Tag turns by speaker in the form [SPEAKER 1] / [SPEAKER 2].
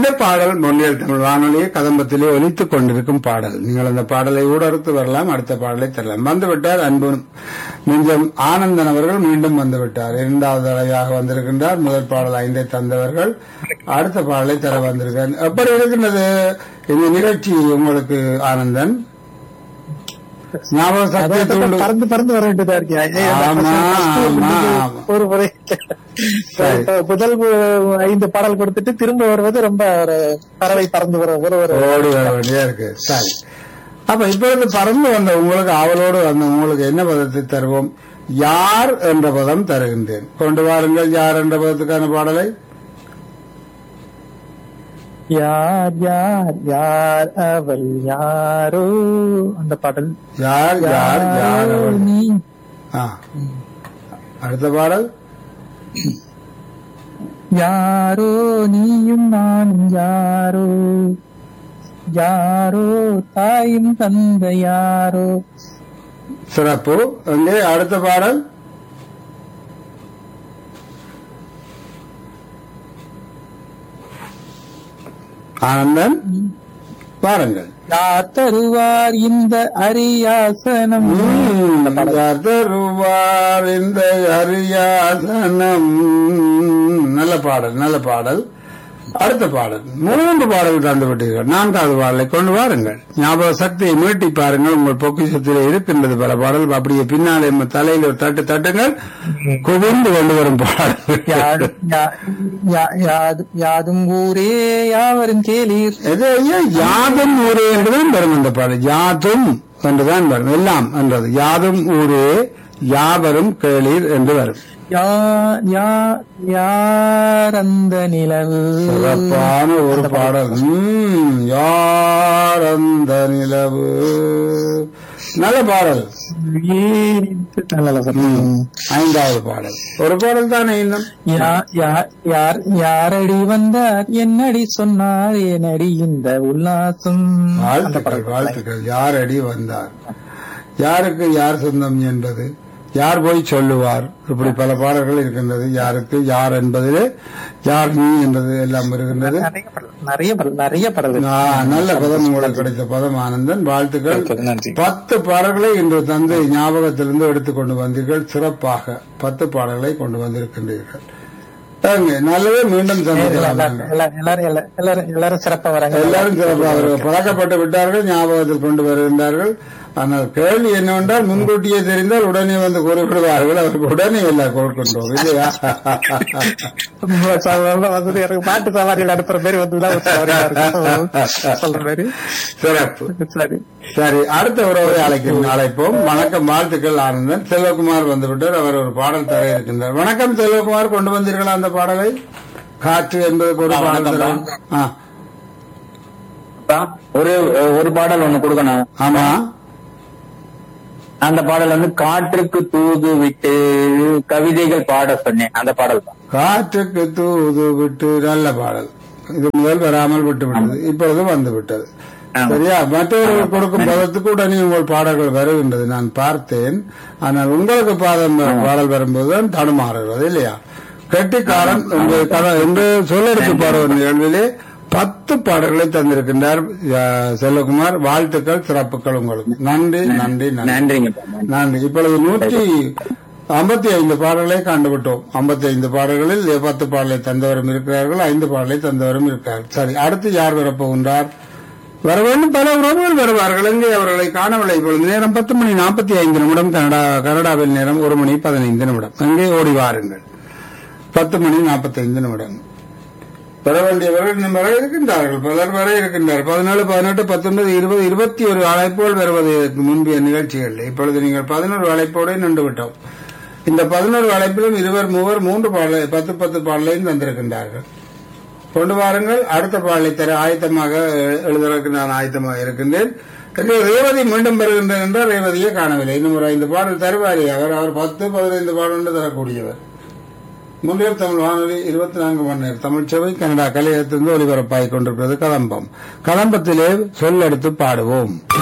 [SPEAKER 1] பாடல் மொழியல் தமிழ் வானொலியை கதம்பத்திலே ஒலித்துக் கொண்டிருக்கும் பாடல் நீங்கள் அந்த பாடலை ஊடறுத்து வரலாம் அடுத்த பாடலை தரலாம் வந்துவிட்டார் அன்பு நெஞ்சம் ஆனந்தன் அவர்கள் மீண்டும் வந்துவிட்டார் இரண்டாவது தடவையாக வந்திருக்கின்றார் முதல் பாடல் ஐந்தை தந்தவர்கள் அடுத்த பாடலை தர வந்திருக்கார் எப்படி இருக்கின்றது இந்த நிகழ்ச்சி உங்களுக்கு ஆனந்தன் ஞாபக சக்தியை தூண்டும்
[SPEAKER 2] பறந்து பறந்து வர வேண்டியதா இருக்கு ஐயா,
[SPEAKER 1] ஆமா,
[SPEAKER 2] first
[SPEAKER 1] ஆமா,
[SPEAKER 2] வந்து
[SPEAKER 1] ஆமா.
[SPEAKER 2] ஒரு முறை
[SPEAKER 1] சரி.
[SPEAKER 2] முதல் ஐந்து பாடல் கொடுத்துட்டு திரும்ப வருவது ரொம்ப ஒரு பறவை பறந்து வர ஒரு ஒரு
[SPEAKER 1] ஓடி வர வேண்டியா இருக்கு சரி அப்ப இப்பொழுது பறந்து வந்த உங்களுக்கு ஆவலோடு வந்த உங்களுக்கு என்ன பதத்தை தருவோம் யார் என்ற பதம் தருகின்றேன் கொண்டு வாருங்கள் யார் என்ற பதத்துக்கான பாடலை
[SPEAKER 2] யார் யார் யார் அவள் யாரோ அந்த பாடல்
[SPEAKER 1] யார் யார் யார் அவள்?
[SPEAKER 2] நீ
[SPEAKER 1] ஆ. அடுத்த பாடல்
[SPEAKER 2] யாரோ நீயும் நானும் யாரோ யாரோ தாயும் தந்த யாரோ
[SPEAKER 1] சிறப்பு அங்கே அடுத்த பாடல் ஆனந்தன் பாருங்கள்
[SPEAKER 2] யார் தருவார் இந்த அரியாசனம்
[SPEAKER 1] தருவார் இந்த அரியாசனம் நல்ல பாடல் நல்ல பாடல் அடுத்த பாடல் மூன்று பாடல் தந்து விட்டீர்கள் நான்காவது பாடலை கொண்டு வாருங்கள் ஞாபக சக்தியை மீட்டி பாருங்கள் உங்கள் பொக்கிஷத்திலே இருக்கின்றது பல பாடல் அப்படியே பின்னாலே உங்கள் தலையில் ஒரு தட்டு தட்டுங்கள் குவிந்து கொண்டு வரும் பாடல்
[SPEAKER 2] யாது- யா- யா- யாது- யாதும் ஊரே யாவரும் கேளீர்
[SPEAKER 1] எது ஐயா யாதும் ஊரே என்றுதான் வரும் இந்த பாடல் யாதும் என்றுதான் வரும் எல்லாம் என்றது யாதும் ஊரே யாவரும் கேளீர் என்று வரும்
[SPEAKER 2] யா- யா- யார் அந்த நிலவு
[SPEAKER 1] சிறப்பான ஒரு பாடல் ம், யார் அந்த நிலவு நல்ல பாடல்
[SPEAKER 2] நல்ல சார்.
[SPEAKER 1] ம், ஐந்தாவது பாடல் ஒரு பாடல் தானே இன்னும்
[SPEAKER 2] யா- யா- யார் யாரடி வந்தார் என்னடி சொன்னார் என்னடி இந்த உல்லாசம் அந்த
[SPEAKER 1] வாழ்த்துக்கள்
[SPEAKER 2] பாடல்.
[SPEAKER 1] வாழ்த்துக்கள் யார் அடி வந்தார் யாருக்கு யார் சொந்தம் என்பது யார் போய் சொல்லுவார் இப்படி பல பாடல்கள் இருக்கின்றது யாருக்கு யார் என்பதிலே யார் நீ என்பது எல்லாம் இருக்கின்றது
[SPEAKER 2] நிறைய பாடல் நிறைய பாடல் நிறைய பாடல்கள்
[SPEAKER 1] ஆ, நல்ல பதம் உங்களுக்கு கிடைத்த பதம் ஆனந்தன் வாழ்த்துக்கள்
[SPEAKER 2] நன்றி
[SPEAKER 1] பத்து பாடல்களை இன்று தந்து ஞாபகத்திலிருந்து எடுத்துக் கொண்டு வந்தீர்கள் சிறப்பாக பத்து பாடல்களை கொண்டு வந்திருக்கின்றீர்கள் தாங்க, நல்லதே மீண்டும் சந்திக்கலாம்
[SPEAKER 2] எல்லாரும் எல்லாரும் எல்லாரும் எல்லாரும் எல்லாரும் சிறப்பா வராங்க
[SPEAKER 1] எல்லாரும் சிறப்பாக அவர்கள் பழக்கப்பட்டு விட்டார்கள் ஞாபகத்தில் கொண்டு வருகின்றார்கள் ஆனால் கேள்வி என்னவென்றால் முன்கூட்டியே தெரிந்தால் உடனே வந்து குறிப்பிடுவார்கள் அவருக்கு உடனே எல்லாம் கொடுக்கின்றோம் இல்லையா
[SPEAKER 2] வசதி எனக்கு பாட்டு சவாரியில் அனுப்புற மாதிரி வந்துதான் ஒரு சவாரியா இருக்கும் சொல்ற மாதிரி
[SPEAKER 1] சிறப்பு
[SPEAKER 2] சரி
[SPEAKER 1] சரி அடுத்த உறவை அழைக்கிறோம் அழைப்போம் வணக்கம் வாழ்த்துக்கள் ஆனந்தன் செல்வகுமார் வந்துவிட்டார் அவர் ஒரு பாடல் தர இருக்கின்றார் வணக்கம் செல்வகுமார் கொண்டு வந்தீர்களா அந்த பாடலை காற்று என்பதற்கு ஒரு பாடல் தரேன். ஆ,
[SPEAKER 3] ஒரு ஒரு பாடல் ஒண்ணு கொடுக்கணும்
[SPEAKER 1] ஆமா
[SPEAKER 3] அந்த பாடல் வந்து காற்றுக்கு தூது விட்டு கவிதைகள் பாட சொன்னேன் அந்த பாடல் தான்
[SPEAKER 1] காற்றுக்கு தூது விட்டு நல்ல பாடல் இது முதல் வராமல் விட்டு விட்டது இப்பொழுது வந்து விட்டது
[SPEAKER 3] ஆமா.
[SPEAKER 1] சரியா மற்றவர்கள் கொடுக்கும் பதத்துக்கு உடனே உங்கள் பாடல்கள் வருகின்றது நான் பார்த்தேன் ஆனால் உங்களுக்கு பாதம் பாடல் வரும்போதுதான் தடுமாறுகிறது இல்லையா கெட்டிக்காரன் உங்கள் கதை என்று சொல்லெடுத்து பாடுவது நிகழ்விலே பத்து பாடல்களை தந்திருக்கின்றார் அஹ், செல்வகுமார் வாழ்த்துக்கள் சிறப்புகள் உங்களுக்கு நன்றி நன்றி நன்றி
[SPEAKER 3] நன்றிங்க
[SPEAKER 1] நன்றி இப்பொழுது நூற்றி ஐம்பத்தி ஐந்து பாடல்களை கண்டுவிட்டோம் ஐம்பத்தி ஐந்து பாடல்களில் பத்து பாடலை தந்தவரும் இருக்கிறார்கள் ஐந்து பாடலை தந்தவரும் இருக்கிறார்கள் சரி அடுத்து யார் வரப்போகின்றார் வர வேண்டும் பல உறவுகள் வருவார்கள் எங்கே அவர்களை காணவில்லை இப்பொழுது நேரம் பத்து மணி நாற்பத்தி ஐந்து நிமிடம் கனடா கனடாவில் நேரம் ஒரு மணி பதினைந்து நிமிடம் எங்கே ஓடி வாருங்கள் பத்து மணி நாற்பத்தி ஐந்து நிமிடம் பெற வேண்டியவர்கள் இன்னும் வர இருக்கின்றார்கள் பலர் வர இருக்கின்றார் பதினேழு பதினெட்டு பத்தொன்பது இருபது இருபத்தி ஒரு அழைப்புகள் வருவதற்கு முந்தைய நிகழ்ச்சிகள் இப்பொழுது நீங்கள் பதினோரு அழைப்போடு நின்று விட்டோம் இந்த பதினோரு அழைப்பிலும் இருவர் மூவர் மூன்று பாடலை பத்து பத்து பாடலையும் தந்திருக்கின்றார்கள் கொண்டு வாருங்கள் அடுத்த பாடலை தர ஆயத்தமாக எ- எழுதுவதற்கு நான் ஆயத்தமாக இருக்கின்றேன் இங்கே ரேவதி மீண்டும் வருகின்றேன் என்றால் ரேவதியை காணவில்லை இன்னும் ஒரு ஐந்து பாடல் தருவாரி அவர் அவர் பத்து பதினைந்து பாடல் தரக்கூடியவர் முன்னியர் தமிழ் வானொலி இருபத்தி நான்கு மணி நேரம் தமிழ் சேவை கனடா கலையத்திலிருந்து ஒலிபரப்பாகிக் கொண்டிருக்கிறது கதம்பம் கதம்பத்திலே சொல்லெடுத்து பாடுவோம்